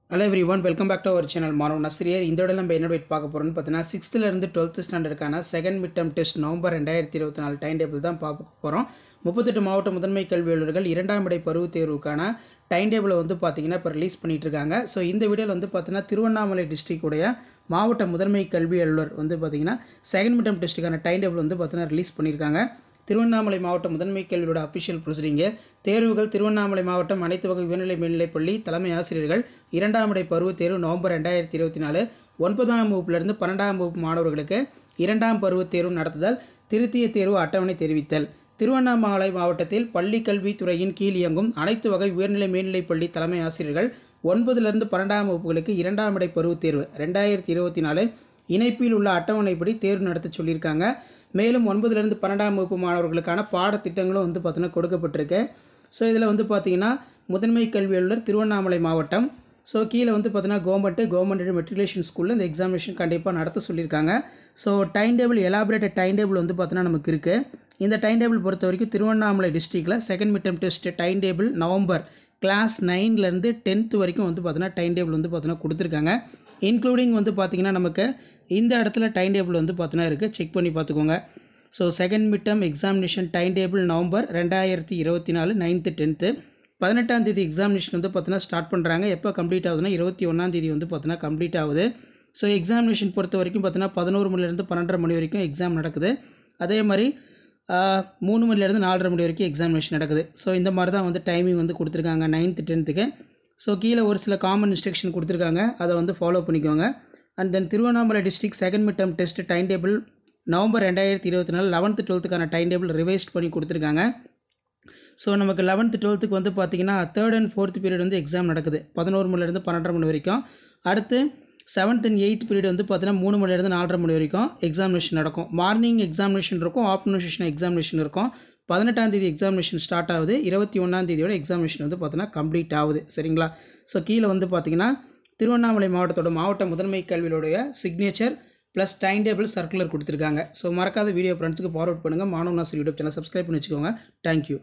hello everyone welcome back to our channel மாணவ நஸ்ரியர் இந்த விட நம்ம என்ன வெயிட் பார்க்க போகிறோம்னு பார்த்தீங்கன்னா சிக்ஸ்த்துலேருந்து டுவெல்த்து ஸ்டாண்டர்டுக்கான second mid term test November ரெண்டாயிரத்தி இருபத்தி நாலு டைம் டேபிள் தான் பார்க்க போகிறோம் முப்பத்தெட்டு மாவட்ட முதன்மை கல்வி அலுவலர்கள் இரண்டாம் இடை பருவத் தேர்வுக்கான டைம் டேபிளை வந்து பார்த்தீங்கன்னா இப்போ ரிலீஸ் பண்ணிட்டு இருக்காங்க ஸோ இந்த வீடியோவில் வந்து பார்த்தீங்கன்னா திருவண்ணாமலை டிஸ்ட்ரிக்டுடைய மாவட்ட முதன்மை கல்வி அலுவலர் வந்து பார்த்தீங்கன்னா செகண்ட் மிட் டர்ம் டெஸ்ட்டுக்கான டைம் டேபிள் வந்து பார்த்தீங்கன்னா ரிலீஸ் பண்ணியிருக்காங்க திருவண்ணாமலை மாவட்ட முதன்மை கல்வியோட அஃபிஷியல் ப்ரொசீடிங்கு தேர்வுகள் திருவண்ணாமலை மாவட்டம் அனைத்து வகை உயர்நிலை மேல்நிலைப் பள்ளி தலைமை ஆசிரியர்கள் இரண்டாம் இடை பருவத் தேர்வு நவம்பர் ரெண்டாயிரத்தி இருபத்தி நாலு ஒன்பதாம் வகுப்பிலிருந்து பன்னெண்டாம் வகுப்பு மாணவர்களுக்கு இரண்டாம் பருவத் தேர்வு நடத்துதல் திருத்திய தேர்வு அட்டவணை தெரிவித்தல் திருவண்ணாமலை மாவட்டத்தில் பள்ளி கல்வித்துறையின் கீழ் இயங்கும் அனைத்து வகை உயர்நிலை மேல்நிலைப் பள்ளி தலைமை ஆசிரியர்கள் ஒன்பதிலிருந்து பன்னெண்டாம் வகுப்புகளுக்கு இரண்டாம் இடை பருவத் தேர்வு ரெண்டாயிரத்தி இருபத்தி நாலு இணைப்பில் உள்ள அட்டவணைப்படி தேர்வு நடத்த சொல்லியிருக்காங்க மேலும் ஒன்பதுலேருந்து பன்னெண்டாம் வகுப்பு மாணவர்களுக்கான பாடத்திட்டங்களும் வந்து பார்த்தீங்கன்னா கொடுக்கப்பட்டிருக்கு ஸோ இதில் வந்து பார்த்தீங்கன்னா முதன்மை கல்வி அலுவலர் திருவண்ணாமலை மாவட்டம் ஸோ கீழே வந்து பார்த்தீங்கன்னா கவர்மெண்ட்டு கவர்மெண்ட் மெட்ரிகுலேஷன் ஸ்கூலில் இந்த எக்ஸாமினேஷன் கண்டிப்பாக நடத்த சொல்லியிருக்காங்க so time table elaborated time table வந்து பார்த்தீங்கன்னா நமக்கு இருக்குது இந்த டைம் டேபிள் பொறுத்த வரைக்கும் திருவண்ணாமலை டிஸ்ட்ரிக்டில் second midterm test time table November class நைன்லேருந்து டென்த்து வரைக்கும் வந்து பார்த்தீங்கன்னா டைம் டேபிள் வந்து பார்த்தீங்கன்னா கொடுத்துருக்காங்க இன்க்ளூடிங் வந்து பார்த்திங்கன்னா நமக்கு இந்த இடத்துல டைம் டேபிள் வந்து பார்த்தீங்கன்னா இருக்குது செக் பண்ணி பார்த்துக்கோங்க so second midterm examination time table November ரெண்டாயிரத்தி இருபத்தி நாலு நைன்த்து டென்த்து பதினெட்டாம் தேதி எக்ஸாமினேஷன் வந்து பார்த்தீங்கன்னா ஸ்டார்ட் பண்ணுறாங்க எப்போ கம்ப்ளீட் ஆகுதுன்னா இருபத்தி ஒன்றாம் தேதி வந்து பார்த்தீங்கன்னா கம்ப்ளீட் ஆகுது ஸோ எக்ஸாமினேஷன் பொறுத்த வரைக்கும் பார்த்தீங்கன்னா பதினோரு மணிலேருந்து பன்னெண்டரை மணி வரைக்கும் எக்ஸாம் நடக்குது அதே மாதிரி ஆஹ், மூணு மணிலேருந்து நாலரை மணி வரைக்கும் எக்ஸாமினேஷன் நடக்குது ஸோ இந்த மாதிரி தான் வந்து டைமிங் வந்து கொடுத்துருக்காங்க நைன்த்து டென்த்துக்கு ஸோ கீழே ஒரு சில காமன் இன்ஸ்ட்ரக்ஷன் கொடுத்துருக்காங்க அதை வந்து ஃபாலோ பண்ணிக்கோங்க and then Tiruvannamalai district second mid term test time table November ரெண்டாயிரத்தி இருபத்தி நாலு லெவன்த்து டுவெல்த்துக்கான டைம் டேபிள் ரிவைஸ்ட் பண்ணி கொடுத்துருக்காங்க ஸோ நமக்கு லெவன்த்து டுவெல்த்துக்கு வந்து பார்த்திங்கன்னா தேர்ட் அண்ட் ஃபோர்த் பீரியட் வந்து எக்ஸாம் நடக்குது பதினோரு மணிலேருந்து பன்னெண்டரை மணி வரைக்கும் அடுத்து செவன்த் அண்ட் எயித் பீரியட் வந்து பார்த்தீங்கன்னா மூணு மணிலேருந்து நாலரை மணி வரைக்கும் எக்ஸாமினேஷன் நடக்கும் மார்னிங் எக்ஸாமினேஷன் இருக்கும் ஆஃப்டர்நூன் செஷன் எக்ஸாமினேஷன் இருக்கும் பதினெட்டாம் தேதி எக்ஸாமினேஷன் ஸ்டார்ட் ஆகுது இருபத்தி ஒன்றாம் தேதியோட எக்ஸாமினேஷன் வந்து பார்த்தீங்கன்னா கம்ப்ளீட் ஆகுது சரிங்களா ஸோ கீழே வந்து பார்த்தீங்கன்னா திருவண்ணாமலை மாவட்டத்தோட மாவட்ட முதன்மை கல்வியோடைய signature plus time table circular கொடுத்துருக்காங்க ஸோ மறக்காத வீடியோ ஃப்ரெண்ட்ஸுக்கு ஃபார்வர்ட் பண்ணுங்கள் மாணவ நாசர் யூடியூப் சேனல் சப்ஸ்கிரைப் பண்ணி வச்சுக்கோங்க தேங்க்யூ